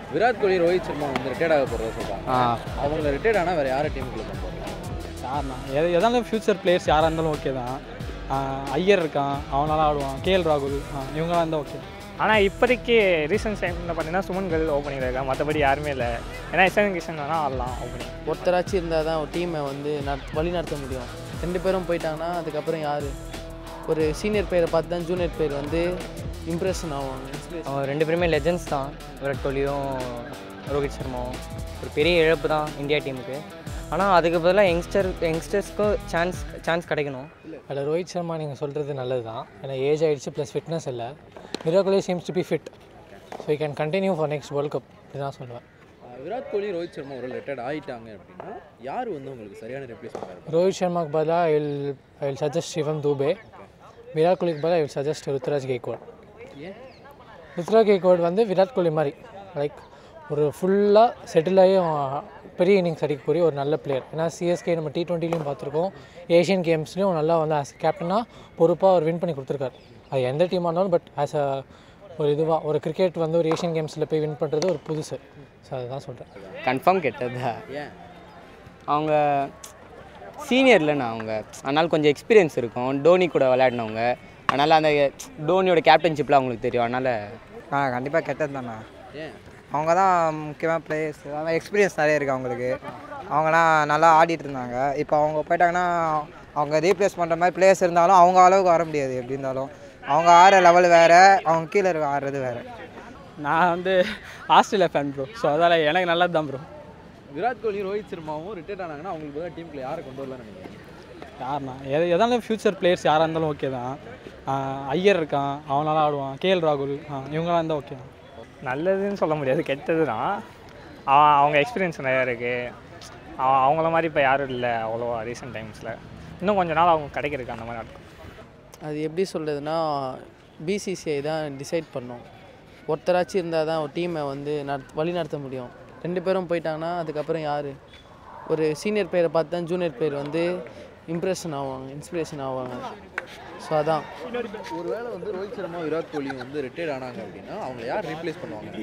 விராட் கோலி ரோஹித் சர்மா வந்து ரிட்டையர்ட் ஆக போகிறதா சொல்கிறாங்க ஆ அவங்க ரிட்டையர்ட் ஆனால் வேறு யாரை டீமுக்குள்ள கொண்டு வரலாம் யாருண்ணா எது எதாக இருந்தாலும் ஃப்யூச்சர் பிளேயர்ஸ் யாராக இருந்தாலும் ஓகே தான் ஆ, ஐயர் இருக்கான் அவனால ஆடுவான் கேஎல் ராகுல் ஆ, இவங்களாம் இருந்தால் ஓகே ஆனால் இப்போதைக்கு ரீசன்ட் டைமில் பார்த்தீங்கன்னா சுமன் கல் ஓப்பனிங் இருக்கா மற்றபடி யாருமே இல்லை ஏன்னா இசன் கிஷன் வேணால் ஆடலாம் ஓப்பனிங் ஒருத்தராச்சும் இருந்தால் தான் ஒரு டீமை வந்து நட வழி நடத்த முடியும் ரெண்டு பேரும் போயிட்டாங்கன்னா அதுக்கப்புறம் யார் ஒரு சீனியர் பிளேயரை பார்த்து தான் ஜூனியர் பிளேயர் வந்து இம்ப்ரெஷன் ஆவாங்க அவங்க ரெண்டு பேருமே லெஜெண்ட்ஸ் தான் விராட் கோலியும் ரோஹித் சர்மாவும் ஒரு பெரிய இழப்பு தான் இந்தியா டீமுக்கு ஆனால் அதுக்கு பதிலாக யங்ஸ்டர் யங்ஸ்டர்ஸ்க்கும் சான்ஸ் சான்ஸ் கிடைக்கணும் அதில் ரோஹித் சர்மா நீங்கள் சொல்கிறது நல்லது தான் ஏன்னா ஏஜ் ஆகிடுச்சு ப்ளஸ் ஃபிட்னஸ் இல்லை Virat Kohli seems to be fit so you can continue for next world cup இதுதான் சொல்லுவேன் விராட் கோலி ரோஹித் சர்மா ஒரு ரிட்டையர்ட் ஆகிட்டாங்க அப்படின்னா யார் வந்து உங்களுக்கு சரியான ரிப்ளேஸ்மெண்ட் இருக்கும் ரோஹித் சர்மாக்கு பதிலாக I will I will suggest Shivam Dube Virat கோலிக்கு பதிலாக I will suggest Ruturaj Gaikwad ஏன் ருத்ராஜ் கெய்க்வாட் வந்து விராட் கோலி மாதிரி லைக் ஒரு ஃபுல்லாக செட்டில் ஆகி அவன் பெரிய இன்னிங்ஸ் அடிக்கக்கூடிய ஒரு நல்ல பிளேயர் ஏன்னா சிஎஸ்கே நம்ம டி டுவெண்ட்டிலையும் பார்த்துருக்கோம் ஏஷியன் கேம்ஸ்லையும் நல்லா வந்து ஆஸ் கேப்டனாக பொறுப்பாக அவர் வின் பண்ணி கொடுத்துருக்காரு அது எந்த டீமாக இருந்தாலும் பட் ஆஸ் அ ஒரு இதுவாக ஒரு கிரிக்கெட் வந்து ஒரு ஏஷியன் கேம்ஸில் போய் வின் பண்ணுறது ஒரு புதுசு ஸோ அதுதான் சொல்கிறேன் கன்ஃபார்ம் கெட்டது ஏன் அவங்க சீனியர் இல்லைண்ணா அவங்க அதனால் கொஞ்சம் எக்ஸ்பீரியன்ஸ் இருக்கும் டோனி கூட விளையாடினவங்க அதனால் அந்த டோனியோட கேப்டன்ஷிப்லாம் அவங்களுக்கு தெரியும் அதனால் ஆ கண்டிப்பாக கெட்டது தானே ஏன் அவங்க தான் முக்கியமான பிளேயர்ஸ் அதான் எக்ஸ்பீரியன்ஸ் நிறைய இருக்குது அவங்களுக்கு அவங்கலாம் நல்லா ஆடிட்டு இருந்தாங்க இப்போ அவங்க போயிட்டாங்கன்னா அவங்க ரீப்ளேஸ் பண்ணுற மாதிரி பிளேயர்ஸ் இருந்தாலும் அவங்க அளவுக்கு வர முடியாது எப்படி இருந்தாலும் அவங்க ஆடுற லெவல் வேறு அவங்க கீழே இருக்க ஆடுறது வேறு நான் வந்து ஆஸ்திரேலியா ஃபேன் ப்ரோ ஸோ அதால் எனக்கு நல்லது தான் ப்ரோ விராட் கோலி ரோஹித் சர்மாவும் ரிட்டையர்ட் ஆனாங்கன்னா அவங்களுக்கு பதிலாக டீமுக்குள்ள யாரை கொண்டு வரலாம்னு நினைக்கிறீங்க யாருண்ணா எது எதாக இருந்தாலும் ஃப்யூச்சர் பிளேயர்ஸ் யாராக இருந்தாலும் ஓகே தான் ஆ, ஐயர் இருக்கான் அவனால ஆடுவான் கேஎல் ராகுல் ஆ, இவங்களாம் இருந்தால் ஓகே தான் நல்லதுன்னு சொல்ல முடியாது கெட்டது தான் அவ- அவங்க எக்ஸ்பீரியன்ஸ் நிறையா இருக்குது அவங்கள மாதிரி இப்போ யாரும் இல்லை அவ்வளோவா ரீசெண்ட் டைம்ஸில் இன்னும் கொஞ்ச நாள் அவங்க கிடைக்கிறதுக்கு அந்த மாதிரி நடக்கும் அது எப்படி சொல்கிறதுனா பிசிசிஐ தான் டிசைட் பண்ணும் ஒருத்தராச்சும் இருந்தால் தான் ஒரு டீமை வந்து நட வழி நடத்த முடியும் ரெண்டு பேரும் போயிட்டாங்கன்னா அதுக்கப்புறம் யார் ஒரு சீனியர் பிளேயரை பார்த்து தான் ஜூனியர் பிளேயர் வந்து இம்ப்ரெஷன் ஆவாங்க இன்ஸ்பிரேஷன் ஆவாங்க ஸோ அதான் ஒருவேளை வந்து ரோஹித் சர்மா விராட் கோலியும் வந்து ரிட்டையர்ட் ஆனாங்க அப்படின்னா அவங்க யார் ரீப்ளேஸ் பண்ணுவாங்க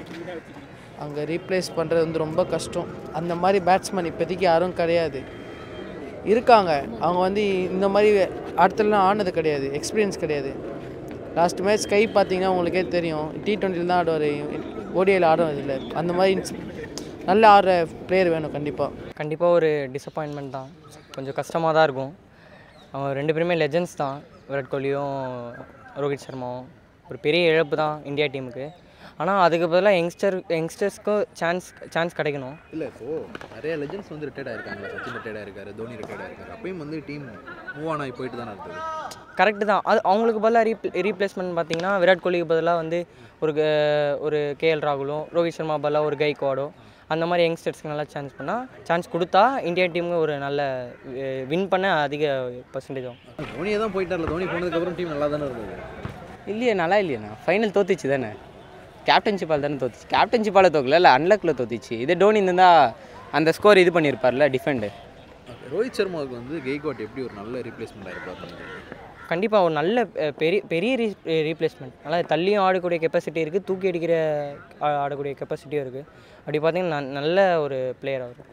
அங்கே ரீப்ளேஸ் பண்ணுறது வந்து ரொம்ப கஷ்டம் அந்த மாதிரி பேட்ஸ்மேன் இப்போதைக்கு யாரும் கிடையாது இருக்காங்க அவங்க வந்து இந்த மாதிரி ஆட்டத்துலலாம் ஆனது கிடையாது எக்ஸ்பீரியன்ஸ் கிடையாது லாஸ்ட் மேட்ச் கை பார்த்தீங்கன்னா உங்களுக்கே தெரியும் டி டுவெண்ட்டியில் தான் ஆடுவார் ஓடிஐயில் ஆடுறது இல்லை அந்த மாதிரி ins- நல்ல ஆடுற பிளேயர் வேணும் கண்டிப்பாக கண்டிப்பாக ஒரு டிசப்பாயின்மெண்ட் தான் கொஞ்சம் கஷ்டமாக தான் இருக்கும் அவங்க ரெண்டு பேருமே லெஜெண்ட்ஸ் தான் விராட் கோலியும் ரோஹித் சர்மாவும் ஒரு பெரிய இழப்பு தான் இந்தியா டீமுக்கு ஆனால் அதுக்கு பதிலாக யங்ஸ்டர் யங்ஸ்டர்ஸ்க்கும் சான்ஸ் சான்ஸ் கிடைக்கணும் இல்லை இப்போ நிறைய லெஜெண்ட்ஸ் வந்து ரிட்டையர்ட் ஆயிருக்காங்க சச்சின் ரிட்டையர்ட் ஆயிருக்காரு தோனி ரிட்டையர்ட் ஆயிருக்காரு அப்பயும் வந்து டீம் மூவ் ஆன் ஆகி போயிட்டு தானே இருக்குது கரெக்டு தான் அது அவங்களுக்கு பதிலாக ரீ ரீப்ளேஸ்மெண்ட் பார்த்தீங்கன்னா விராட் கோலிக்கு பதிலாக வந்து ஒரு க- ஒரு கேஎல் ராகுலும் ரோஹித் சர்மா பதிலாக ஒரு கைக்வாடோ அந்த மாதிரி யங்ஸ்டர்ஸ்க்கு நல்லா சான்ஸ் பண்ணால் சான்ஸ் கொடுத்தா இந்தியா டீமுக்கு ஒரு நல்ல வின் பண்ண அதிக பர்சன்டேஜ் ஆகும் தோனியே தான் போயிட்டார்ல தோனி போனதுக்கப்புறம் டீம் நல்லா தானே இருந்தது இல்லையே நல்லா இல்லையாண்ணா ஃபைனல் தோத்துச்சு தானே கேப்டன்ஷிப்பால் தானே தோத்துச்சு கேப்டன்ஷிப்பால் தோக்கல இல்லை அன்லக்கில் தோத்துச்சு இதே டோனி இருந்தா அந்த ஸ்கோர் இது பண்ணியிருப்பார்ல டிஃபெண்டு ரோஹித் சர்மாவுக்கு வந்து கெய்க்வாட் எப்படி ஒரு நல்ல ரீப்ளேஸ்மெண்ட் ஆயிருப்பாரு கண்டிப்பாக ஒரு நல்ல அஹ், பெரிய பெரிய ரீ ரீப்ளேஸ்மெண்ட் நல்லா தள்ளியும் ஆடக்கூடிய கெப்பாசிட்டி இருக்குது தூக்கி அடிக்கிற ஆ- ஆடக்கூடிய கெப்பாசிட்டியும் இருக்குது அப்படி பார்த்தீங்கன்னா ந- நல்ல ஒரு பிளேயர் அவர்